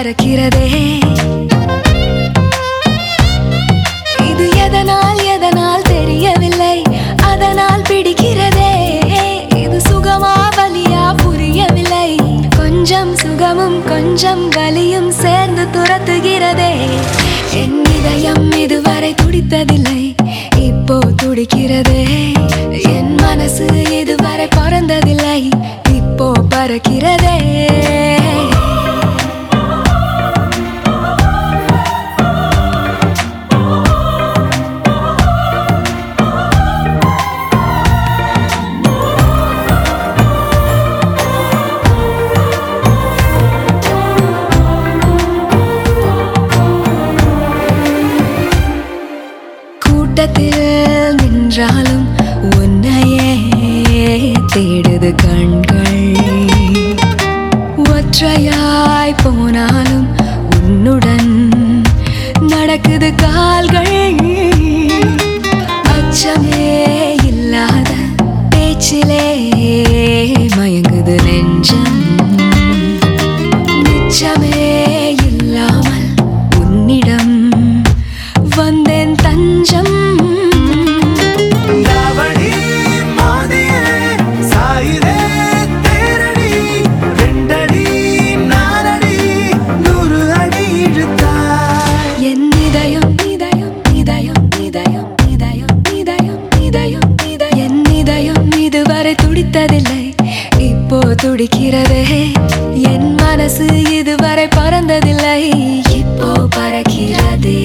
பறக்கிறதே இது எதனால் எதனால் தெரியவில்லை அதனால் பிடிக்கிறதே இது சுகமா வலியா புரியவில்லை கொஞ்சம் சுகமும் கொஞ்சம் வலியும் சேர்ந்து துரத்துகிறதே என் இதயம் இதுவரை துடித்ததில்லை இப்போ துடிக்கிறதே என் மனசு இதுவரை பறந்ததில்லை இப்போ பறக்கிறதே கூட்டத்தில் நின்றாலும் உன்னையே தேடுது கண்கள் ஒற்றையாய் போனாலும் உன்னுடன் நடக்குது கால்கள் அச்சமே இல்லாத பேச்சிலே மயங்குது நெஞ்சம் நிச்சமே இல்லாமல் உன்னிடம் வந்தேன் தஞ்சம் தாவணி மோதியே சாயுதே தேரடி ரெண்டடி நாலடி நூறு அடி இழுத்தாய் என் இதயம் இதயம் இதயம் இதயம் இதயம் இதயம் இதயம் இதயம் என் இதயம் இதுவரை துடித்ததில்லை இப்போ துடிக்கிறதே என் மனசு இதுவரை பறந்ததில்லை இப்போ பறக்கிறதே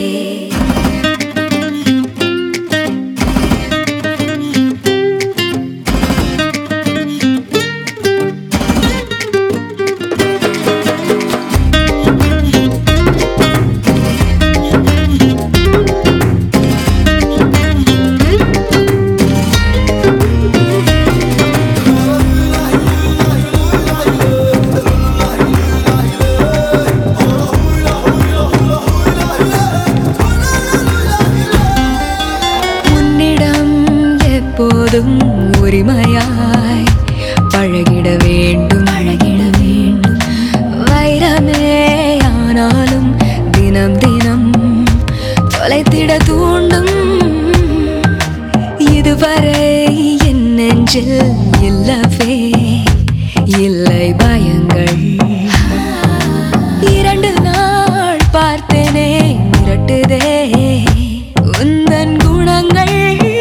உன்னிடம் எப்போதும் உரிமையாய் பழகிட வேண்டும் பழகிட வேண்டும் வைரமே ஆனாலும் தினம் தினம் தொலைத்திட தூண்டும் இதுவரை என் நெஞ்சில் இல்லவே இல்லை பயங்கள் இரண்டு நாள் பார்த்தேனே மிரட்டுதே உந்தன் குணங்கள்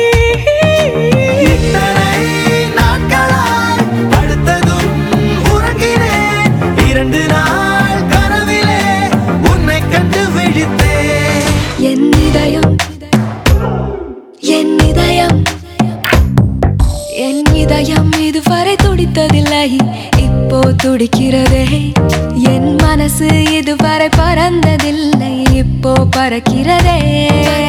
இத்தனை நாட்களாய் படுத்ததும் உறங்கினேன் இரண்டு நாள் கனவிலே உன்னை கண்டு விழித்தேன் என் இதயம் என் இதயம் என் இதயம் இதுவரை துடித்ததில்லை இப்போ துடிக்கிறதே என் மனசு இதுவரை பறந்ததில்லை இப்போ பறக்கிறதே